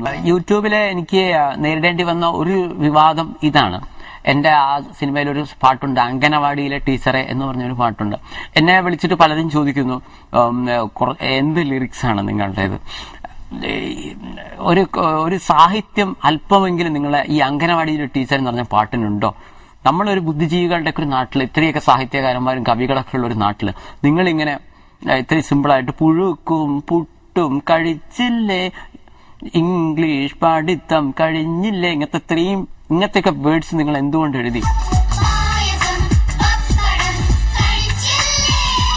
യൂട്യൂബിലെ എനിക്ക് നേരിടേണ്ടി വന്ന ഒരു വിവാദം ഇതാണ് എന്റെ ആ സിനിമയിൽ ഒരു പാട്ടുണ്ട് അങ്കനവാടിയിലെ ടീച്ചറെ എന്ന് പറഞ്ഞൊരു പാട്ടുണ്ട് എന്നെ വിളിച്ചിട്ട് പലരും ചോദിക്കുന്നു ഉം, കുറ- എന്ത് ലിറിക്സ് ആണ് നിങ്ങളുടേത് ഈ ഒരു ഒരു സാഹിത്യം അല്പമെങ്കിലും നിങ്ങളെ ഈ അങ്കനവാടിയിലെ ടീച്ചർ എന്ന് പറഞ്ഞ പാട്ടിനുണ്ടോ നമ്മളൊരു ബുദ്ധിജീവികളുടെ ഒക്കെ ഒരു നാട്ടിൽ ഇത്രയൊക്കെ സാഹിത്യകാരന്മാരും കവികളൊക്കെ ഉള്ള ഒരു നാട്ടിൽ നിങ്ങളിങ്ങനെ ഏഹ്, ഇത്രയും സിമ്പിളായിട്ട് പുഴുക്കും പുട്ടും കഴിച്ചില്ലേ ഇംഗ്ലീഷ് പഠിത്തം കഴിഞ്ഞില്ലേ ഇങ്ങനത്തെ ഇത്രയും ഇങ്ങനത്തെയൊക്കെ വേർഡ്സ് നിങ്ങൾ എന്തുകൊണ്ട് എഴുതി പായസം പപ്പടം കഴിച്ചില്ലേ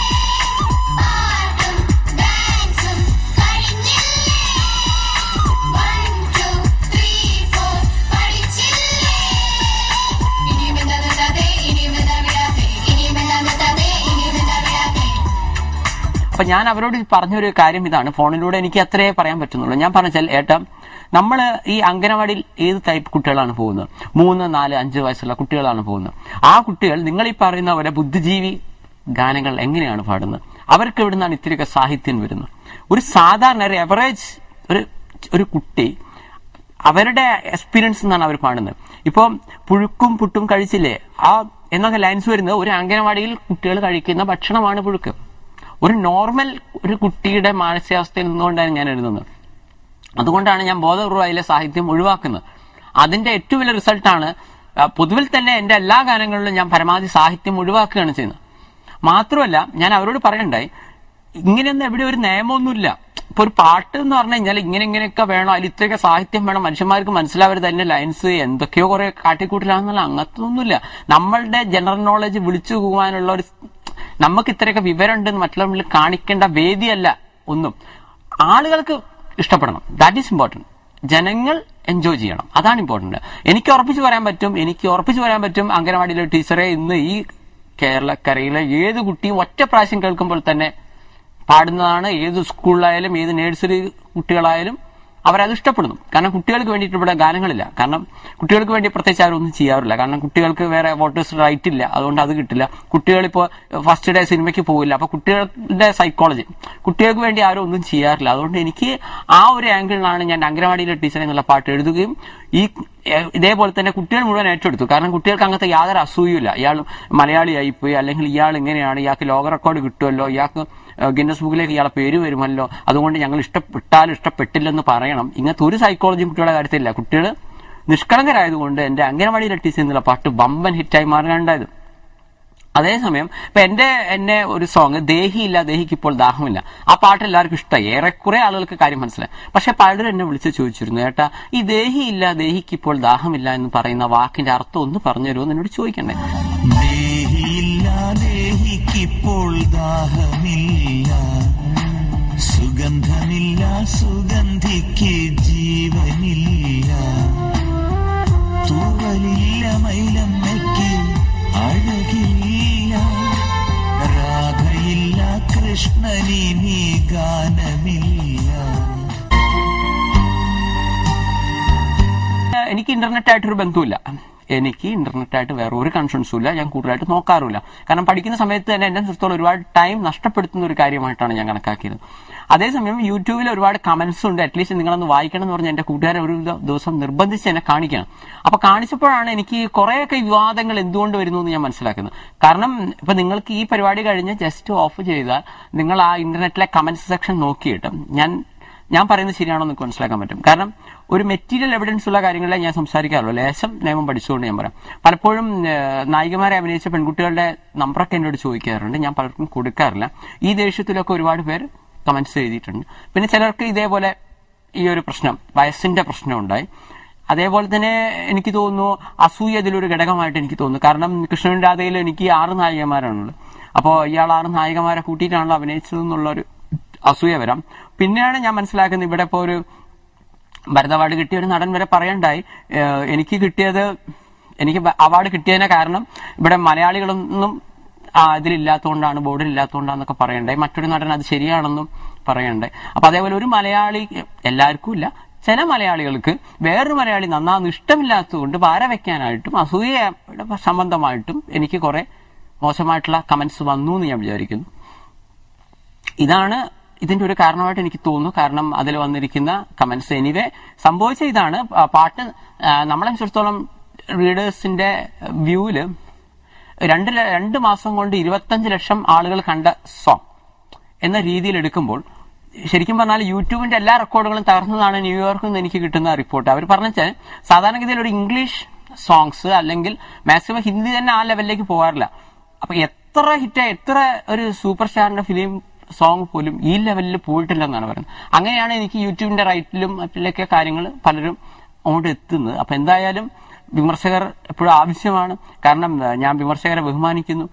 പാട്ടും ഡാൻസും കഴിഞ്ഞില്ലേ വൺ ടു ത്രീ ഫോർ പഠിച്ചില്ലേ ഇനിയും എന്താ നിർത്താതെ ഇനിയും എന്താ വിടാതെ ഇനിയും എന്താ നിർത്താതെ ഇനിയും എന്താ വിടാതെ അപ്പൊ ഞാൻ അവരോട് പറഞ്ഞൊരു കാര്യം ഇതാണ് ഫോണിലൂടെ എനിക്ക് അത്രേ പറയാൻ പറ്റുന്നുള്ളൂ ഞാൻ പറഞ്ഞാൽ ഏട്ടാ നമ്മൾ ഈ അംഗനവാടിയിൽ ഏത് ടൈപ്പ് കുട്ടികളാണ് പോകുന്നത് മൂന്ന് നാല് അഞ്ച് വയസ്സുള്ള കുട്ടികളാണ് പോകുന്നത് ആ കുട്ടികൾ നിങ്ങൾ ഈ പറയുന്ന പോലെ ബുദ്ധിജീവി ഗാനങ്ങൾ എങ്ങനെയാണ് പാടുന്നത് അവർക്ക് എവിടെ നിന്നാണ് ഇത്തിരിയൊക്കെ സാഹിത്യം വരുന്നത് ഒരു സാധാരണ ഒരു എവറേജ് ഒരു ഒരു കുട്ടി അവരുടെ എക്സ്പീരിയൻസ് എന്നാണ് അവർ പാടുന്നത് ഇപ്പം പുഴുക്കും പുട്ടും കഴിച്ചില്ലേ ആ എന്നൊക്കെ ലൈൻസ് വരുന്നത് ഒരു അംഗനവാടിയിൽ കുട്ടികൾ കഴിക്കുന്ന ഭക്ഷണമാണ് പുഴുക്ക് ഒരു നോർമൽ ഒരു കുട്ടിയുടെ മാനസികാവസ്ഥയിൽ നിന്നുകൊണ്ടാണ് ഞാൻ എഴുതുന്നത് അതുകൊണ്ടാണ് ഞാൻ ബോധപൂർവ്വം അതിലെ സാഹിത്യം ഒഴിവാക്കുന്നത് അതിന്റെ ഏറ്റവും വലിയ റിസൾട്ടാണ് പൊതുവിൽ തന്നെ എന്റെ എല്ലാ ഗാനങ്ങളിലും ഞാൻ പരമാവധി സാഹിത്യം ഒഴിവാക്കുകയാണ് ചെയ്യുന്നത് മാത്രമല്ല ഞാൻ അവരോട് പറയണ്ടായി ഇങ്ങനെയൊന്നും എവിടെ ഒരു നിയമമൊന്നുമില്ല ഇപ്പൊ ഒരു പാട്ട് എന്ന് പറഞ്ഞു കഴിഞ്ഞാൽ ഇങ്ങനെ ഇങ്ങനെയൊക്കെ വേണം അതിൽ ഇത്രയൊക്കെ സാഹിത്യം വേണം മനുഷ്യന്മാർക്ക് മനസ്സിലാവരുത് അതിന്റെ ലൈൻസ് എന്തൊക്കെയോ കുറെ കാട്ടിക്കൂട്ടിലാണെന്നുള്ള അങ്ങനത്തെ ഒന്നുമില്ല നമ്മളുടെ ജനറൽ നോളജ് വിളിച്ചു പോകാനുള്ള ഒരു നമുക്ക് ഇത്രയൊക്കെ വിവരമുണ്ടെന്ന് മറ്റുള്ളവരിൽ കാണിക്കേണ്ട വേദിയല്ല ഒന്നും ആളുകൾക്ക് ഇഷ്ടപ്പെടണം ദാറ്റ് ഈസ് ഇമ്പോർട്ടന്റ് ജനങ്ങൾ എൻജോയ് ചെയ്യണം അതാണ് ഇമ്പോർട്ടന്റ് എനിക്ക് ഉറപ്പിച്ചു പറയാൻ പറ്റും എനിക്ക് ഉറപ്പിച്ചു പറയാൻ പറ്റും അംഗനവാടിയിലെ ടീച്ചറെ ഇന്ന് ഈ കേരളക്കരയിലെ ഏത് കുട്ടിയും ഒറ്റ പ്രാവശ്യം കേൾക്കുമ്പോൾ തന്നെ പാടുന്നതാണ് ഏത് സ്കൂളിലായാലും ഏത് നഴ്സറി കുട്ടികളായാലും അവരത് ഇഷ്ടപ്പെടുന്നു കാരണം കുട്ടികൾക്ക് വേണ്ടിയിട്ട് ഇവിടെ ഗാനങ്ങളില്ല കാരണം കുട്ടികൾക്ക് വേണ്ടി പ്രത്യേകിച്ച് ആരൊന്നും ചെയ്യാറില്ല കാരണം കുട്ടികൾക്ക് വേറെ വോട്ടേഴ്സ് റൈറ്റ് ഇല്ല അതുകൊണ്ട് അത് കിട്ടില്ല കുട്ടികളിപ്പോൾ ഫസ്റ്റ് ഡേ സിനിമയ്ക്ക് പോകില്ല അപ്പൊ കുട്ടികളുടെ സൈക്കോളജി കുട്ടികൾക്ക് വേണ്ടി ആരും ഒന്നും ചെയ്യാറില്ല അതുകൊണ്ട് എനിക്ക് ആ ഒരു ആംഗിളിലാണ് ഞാൻ അംഗനവാടിയിലെ ടീച്ചർ എന്നുള്ള പാട്ട് എഴുതുകയും ഈ ഏഹ്, ഇതേപോലെ തന്നെ കുട്ടികൾ മുഴുവൻ ഏറ്റെടുത്തു കാരണം കുട്ടികൾക്ക് അങ്ങനത്തെ യാതൊരു അസൂയില്ല ഇയാൾ മലയാളിയായിപ്പോയി അല്ലെങ്കിൽ ഇയാൾ ഇങ്ങനെയാണ് ഇയാൾക്ക് ലോക റെക്കോർഡ് കിട്ടുമല്ലോ ഇയാൾക്ക് ഏഹ്, ഗിന്നസ് ബുക്കിലേക്ക് ഇയാളെ പേര് വരുമല്ലോ അതുകൊണ്ട് ഞങ്ങൾ ഇഷ്ടപ്പെട്ടാലും ഇഷ്ടപ്പെട്ടില്ലെന്ന് പറയണം ഇങ്ങനത്തെ ഒരു സൈക്കോളജിയും കുട്ടികളുടെ കാര്യത്തിലില്ല കുട്ടികൾ നിഷ്കളങ്കരായതുകൊണ്ട് എന്റെ അംഗനവാടിയിലെ ടീച്ചർ എന്നുള്ള പാട്ട് ബമ്പൻ ഹിറ്റായി മാറുകയുണ്ടായത് അതേസമയം ഇപ്പൊ എന്റെ എന്നെ ഒരു സോങ് ദേഹിയില്ല ദേഹിക്ക് ഇപ്പോൾ ദാഹമില്ല ആ പാട്ട് എല്ലാവർക്കും ഇഷ്ടമായി ഏറെക്കുറെ ആളുകൾക്ക് കാര്യം മനസ്സിലായി പക്ഷെ പലരും എന്നെ വിളിച്ച് ചോദിച്ചിരുന്നു ഏട്ടാ ഈ ദേഹിയില്ല ദേഹിക്ക് ഇപ്പോൾ ദാഹമില്ല എന്ന് പറയുന്ന വാക്കിന്റെ അർത്ഥം ഒന്ന് പറഞ്ഞു തരുമോ എന്നോട് ചോദിക്കണ്ടേ ദേഹിയില്ല ദേഹിക്കിപ്പോൾ ദാഹമില്ല സുഗന്ധമില്ല സുഗന്ധിക്ക് ജീവനില്ല തൂവലില്ല മൈലമ്മയ്ക്ക് അഴകില്ല രാധയില്ല കൃഷ്ണനിനി ഗാനമില്ല എനിക്ക് ഇന്റർനെറ്റ് ആയിട്ടൊരു ബന്ധമില്ല എനിക്ക് ഇന്റർനെറ്റ് ആയിട്ട് വേറെ ഒരു കൺസേൺസും ഇല്ല ഞാൻ കൂടുതലായിട്ട് നോക്കാറുമില്ല കാരണം പഠിക്കുന്ന സമയത്ത് തന്നെ എന്നെ സംബന്ധിച്ചോളം ഒരുപാട് ടൈം നഷ്ടപ്പെടുത്തുന്ന ഒരു കാര്യമായിട്ടാണ് ഞാൻ കണക്കാക്കിയത് അതേസമയം യൂട്യൂബിൽ ഒരുപാട് കമന്റ്സ് ഉണ്ട് അറ്റ്ലീസ്റ്റ് നിങ്ങളൊന്ന് വായിക്കണം എന്ന് പറഞ്ഞ് എന്റെ കൂട്ടുകാരെ ഒരു ദ- ദിവസം നിർബന്ധിച്ച് എന്നെ കാണിക്കണം അപ്പൊ കാണിച്ചപ്പോഴാണ് എനിക്ക് കുറേയൊക്കെ വിവാദങ്ങൾ എന്തുകൊണ്ട് വരുന്നു എന്ന് ഞാൻ മനസ്സിലാക്കുന്നത് കാരണം ഇപ്പൊ നിങ്ങൾക്ക് ഈ പരിപാടി കഴിഞ്ഞ് ജസ്റ്റ് ഓഫ് ചെയ്താൽ നിങ്ങൾ ആ ഇന്റർനെറ്റിലെ കമന്റ്സ് സെക്ഷൻ നോക്കിയിട്ട് ഞാൻ ഞാൻ പറയുന്നത് ശരിയാണോ എന്ന് എനിക്ക് മനസ്സിലാക്കാൻ പറ്റും കാരണം ഒരു മെറ്റീരിയൽ എവിഡൻസ് ഉള്ള കാര്യങ്ങളെ ഞാൻ സംസാരിക്കാറുള്ളൂ ലേശം നിയമം പഠിച്ചുകൊണ്ട് ഞാൻ പറയാം പലപ്പോഴും ഏഹ്, നായികമാരെ അഭിനയിച്ച പെൺകുട്ടികളുടെ നമ്പറൊക്കെ എന്നോട് ചോദിക്കാറുണ്ട് ഞാൻ പലർക്കും കൊടുക്കാറില്ല ഈ ദേഷ്യത്തിലൊക്കെ ഒരുപാട് പേര് കമന്റ്സ് എഴുതിയിട്ടുണ്ട് പിന്നെ ചിലർക്ക് ഇതേപോലെ ഈ ഒരു പ്രശ്നം വയസ്സിന്റെ പ്രശ്നം ഉണ്ടായി അതേപോലെ തന്നെ എനിക്ക് തോന്നുന്നു അസൂയ ഇതിലൊരു ഘടകമായിട്ട് എനിക്ക് തോന്നുന്നു കാരണം കൃഷ്ണൻ രാധയിൽ എനിക്ക് ആറ് നായികമാരാണുള്ളത് അപ്പോൾ ഇയാൾ ആറ് നായികമാരെ കൂട്ടിയിട്ടാണല്ലോ അഭിനയിച്ചതെന്നുള്ള ഒരു അസൂയ വരാം പിന്നെയാണ് ഞാൻ മനസ്സിലാക്കുന്നത് ഇവിടെ ഇപ്പോൾ ഒരു ഭരത അവാർഡ് കിട്ടിയ ഒരു നടൻ വരെ പറയണ്ടായി ഏഹ് എനിക്ക് കിട്ടിയത് എനിക്ക് അവാർഡ് കിട്ടിയതിന് കാരണം ഇവിടെ മലയാളികളൊന്നും ആ, ഇതിലില്ലാത്തതുകൊണ്ടാണ് ബോർഡിൽ ഇല്ലാത്തതുകൊണ്ടാന്നൊക്കെ പറയണ്ടായി മറ്റൊരു നടൻ അത് ശരിയാണെന്നും പറയണ്ടായി അപ്പൊ അതേപോലെ ഒരു മലയാളി എല്ലാവർക്കും ഇല്ല ചില മലയാളികൾക്ക് വേറൊരു മലയാളി നന്നാന്ന് ഇഷ്ടമില്ലാത്തതുകൊണ്ട് പാര വെക്കാനായിട്ടും അസൂയയുടെ സംബന്ധമായിട്ടും എനിക്ക് കുറെ മോശമായിട്ടുള്ള കമന്റ്സ് വന്നു എന്ന് ഞാൻ വിചാരിക്കുന്നു ഇതാണ് ഇതിന്റെ ഒരു കാരണമായിട്ട് എനിക്ക് തോന്നുന്നു കാരണം അതിൽ വന്നിരിക്കുന്ന കമന്റ്സ് എനിവേ സംഭവിച്ച ഇതാണ് ആ, പാട്ട് ആ, നമ്മളെ സംബന്ധിച്ചിടത്തോളം റീഡേഴ്സിന്റെ വ്യൂവില് രണ്ട് ല- രണ്ട് മാസം കൊണ്ട് ഇരുപത്തഞ്ച് ലക്ഷം ആളുകൾ കണ്ട സോങ് എന്ന രീതിയിൽ എടുക്കുമ്പോൾ ശരിക്കും പറഞ്ഞാൽ യൂട്യൂബിന്റെ എല്ലാ റെക്കോർഡുകളും തകർന്നതാണ് ന്യൂയോർക്കിൽ നിന്ന് എനിക്ക് കിട്ടുന്ന റിപ്പോർട്ട് അവർ പറഞ്ഞാൽ സാധാരണഗതിയിൽ ഒരു ഇംഗ്ലീഷ് സോങ്സ് അല്ലെങ്കിൽ മാക്സിമം ഹിന്ദി തന്നെ ആ ലെവലിലേക്ക് പോകാറില്ല അപ്പൊ എത്ര ഹിറ്റ് എത്ര ഒരു സൂപ്പർ സ്റ്റാറിന്റെ ഫിലിം സോങ് പോലും ഈ ലെവലിൽ പോയിട്ടില്ലെന്നാണ് പറയുന്നത് അങ്ങനെയാണ് എനിക്ക് യൂട്യൂബിന്റെ റൈറ്റിലും മറ്റിലൊക്കെ കാര്യങ്ങൾ പലരും അങ്ങോട്ട് എത്തുന്നത് അപ്പൊ എന്തായാലും വിമർശകർ എപ്പോഴും ആവശ്യമാണ് കാരണം ഏഹ്, ഞാൻ വിമർശകരെ ബഹുമാനിക്കുന്നു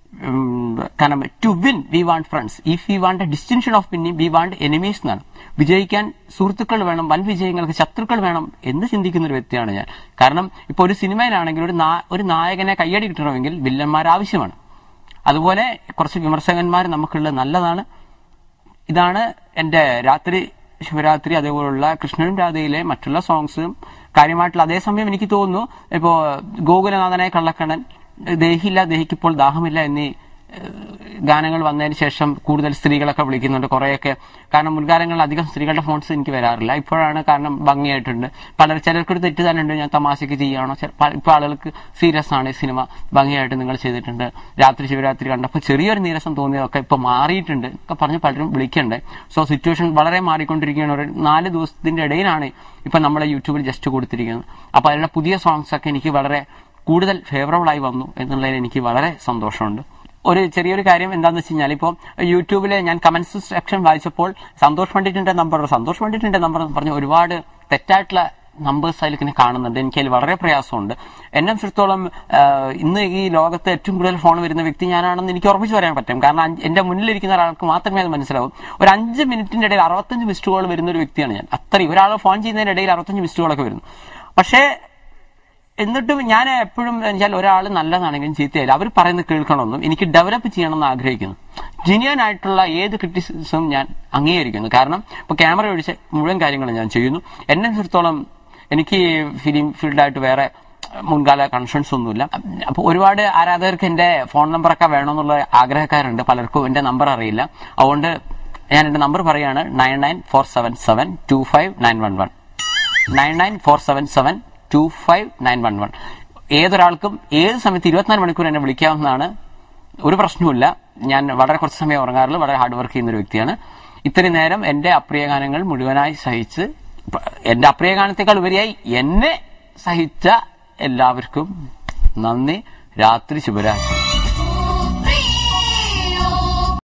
ഉം, കാരണം to win we want friends if we want a distinction of winning we want enemies എന്നാണ് വിജയിക്കാൻ സുഹൃത്തുക്കൾ വേണം വൻ വിജയങ്ങൾക്ക് ശത്രുക്കൾ വേണം എന്ന് ചിന്തിക്കുന്ന ഒരു വ്യക്തിയാണ് ഞാൻ കാരണം ഇപ്പൊ ഒരു സിനിമയിലാണെങ്കിൽ ഒരു നാ- ഒരു നായകനെ കയ്യടി കിട്ടണമെങ്കിൽ വില്ലന്മാർ ആവശ്യമാണ് അതുപോലെ കുറച്ച് വിമർശകന്മാർ നമുക്കുള്ളത് നല്ലതാണ് ഇതാണ് എന്റെ രാത്രി ശിവരാത്രി അതേപോലുള്ള കൃഷ്ണനും രാധയിലെ മറ്റുള്ള സോങ്സും കാര്യമായിട്ടുള്ള അതേസമയം എനിക്ക് തോന്നുന്നു ഇപ്പോ ഗോകുലനാഥനായ കള്ളക്കണ്ണൻ ദേഹില്ല ദേഹിക്കിപ്പോൾ ദാഹമില്ല എന്നീ ഏഹ്, ഗാനങ്ങൾ വന്നതിന് ശേഷം കൂടുതൽ സ്ത്രീകളൊക്കെ വിളിക്കുന്നുണ്ട് കുറേയൊക്കെ കാരണം മുൻകാലങ്ങളിൽ അധികം സ്ത്രീകളുടെ ഫോൺസ് എനിക്ക് വരാറില്ല ഇപ്പോഴാണ് കാരണം ഭംഗിയായിട്ടുണ്ട് പലർ ചിലർക്കൊരു തെറ്റിദ്ധാരണയുണ്ട് ഞാൻ തമാശയ്ക്ക് ചെയ്യുകയാണോ ചെ- പ- ഇപ്പൊ ആളുകൾക്ക് സീരിയസ് ആണ് ഈ സിനിമ ഭംഗിയായിട്ട് നിങ്ങൾ ചെയ്തിട്ടുണ്ട് രാത്രി ശിവരാത്രി കണ്ടപ്പോൾ ചെറിയൊരു നീരസം തോന്നിയതൊക്കെ ഇപ്പൊ മാറിയിട്ടുണ്ട് ഒക്കെ പറഞ്ഞ് പലരും വിളിക്കണ്ടേ സോ സിറ്റുവേഷൻ വളരെ മാറിക്കൊണ്ടിരിക്കുകയാണ് ഒരു നാല് ദിവസത്തിന്റെ ഇടയിലാണ് ഇപ്പൊ നമ്മളെ യൂട്യൂബിൽ ജസ്റ്റ് കൊടുത്തിരിക്കുന്നത് അപ്പൊ അതിലുള്ള പുതിയ സോങ്സ് ഒക്കെ എനിക്ക് വളരെ കൂടുതൽ ഫേവറബിൾ ആയി വന്നു എന്നുള്ളതിൽ എനിക്ക് വളരെ സന്തോഷമുണ്ട് ഒരു ചെറിയൊരു കാര്യം എന്താണെന്ന് വെച്ച് കഴിഞ്ഞാൽ ഇപ്പോൾ യൂട്യൂബിൽ ഞാൻ കമന്റ്സ് സെക്ഷൻ വായിച്ചപ്പോൾ സന്തോഷ് പണ്ഡിറ്റിന്റെ നമ്പർ സന്തോഷ് പണ്ഡിറ്റിന്റെ നമ്പർ എന്ന് പറഞ്ഞ് ഒരുപാട് തെറ്റായിട്ടുള്ള നമ്പേഴ്സ് അതിൽ ഇങ്ങനെ കാണുന്നുണ്ട് എനിക്ക് അതിൽ വളരെ പ്രയാസമുണ്ട് എന്നെ സംബന്ധിച്ചിടത്തോളം ആഹ്, ഇന്ന് ഈ ലോകത്ത് ഏറ്റവും കൂടുതൽ ഫോൺ വരുന്ന വ്യക്തി ഞാനാണെന്ന് എനിക്ക് ഉറപ്പിച്ച് പറയാൻ പറ്റും കാരണം അഞ്ച്- എന്റെ മുന്നിലിരിക്കുന്ന ഒരാൾക്ക് മാത്രമേ അത് മനസ്സിലാവും ഒരു അഞ്ച് മിനിറ്റിന്റെ ഇടയിൽ അറുപത്തഞ്ച് മിസ്ഡ് കോൾ വരുന്ന ഒരു വ്യക്തിയാണ് ഞാൻ അത്രയും ഒരാൾ ഫോൺ ചെയ്യുന്നതിന്റെ ഇടയിൽ അറുപത്തഞ്ച് മിസ്ഡ് കോളൊക്കെ വരുന്നു പക്ഷേ എന്നിട്ടും ഞാൻ എപ്പോഴും വെച്ചാൽ ഒരാൾ നല്ലതാണെങ്കിലും ചീത്തയായാലും അവർ പറയുന്നത് കേൾക്കണമെന്നും എനിക്ക് ഡെവലപ്പ് ചെയ്യണമെന്ന് ആഗ്രഹിക്കുന്നു ജെന്യൻ ആയിട്ടുള്ള ഏത് ക്രിറ്റിസിസം ഞാൻ അംഗീകരിക്കുന്നു കാരണം ഇപ്പൊ ക്യാമറ ഒഴിച്ച് മുഴുവൻ കാര്യങ്ങളും ഞാൻ ചെയ്യുന്നു എന്നെ സംബന്ധിച്ചിടത്തോളം എനിക്ക് ഫിലിം ഫീൽഡായിട്ട് വേറെ മുൻകാല കൺസേൺസ് ഒന്നുമില്ല അപ്പൊ ഒരുപാട് ആരാധകർക്ക് എന്റെ ഫോൺ നമ്പറൊക്കെ വേണമെന്നുള്ള ആഗ്രഹക്കാരുണ്ട് പലർക്കും എന്റെ നമ്പർ അറിയില്ല അതുകൊണ്ട് ഞാൻ എന്റെ നമ്പർ പറയാണ് nine nine four seven seven two five nine one one nine nine four seven seven two five nine one one ഏതൊരാൾക്കും ഏത് സമയത്ത് ഇരുപത്തിനാല് മണിക്കൂർ എന്നെ വിളിക്കാവുന്നതാണ് ഒരു പ്രശ്നവുമില്ല ഞാൻ വളരെ കുറച്ച് സമയം ഉറങ്ങാറില്ല വളരെ ഹാർഡ് വർക്ക് ചെയ്യുന്ന ഒരു വ്യക്തിയാണ് ഇത്രയും നേരം എന്റെ അപ്രിയ ഗാനങ്ങൾ മുഴുവനായി സഹിച്ച് പ- എന്റെ അപ്രിയ ഗാനത്തെക്കാൾ ഉപരിയായി എന്നെ സഹിച്ച എല്ലാവർക്കും നന്ദി രാത്രി ശുഭരാത്രി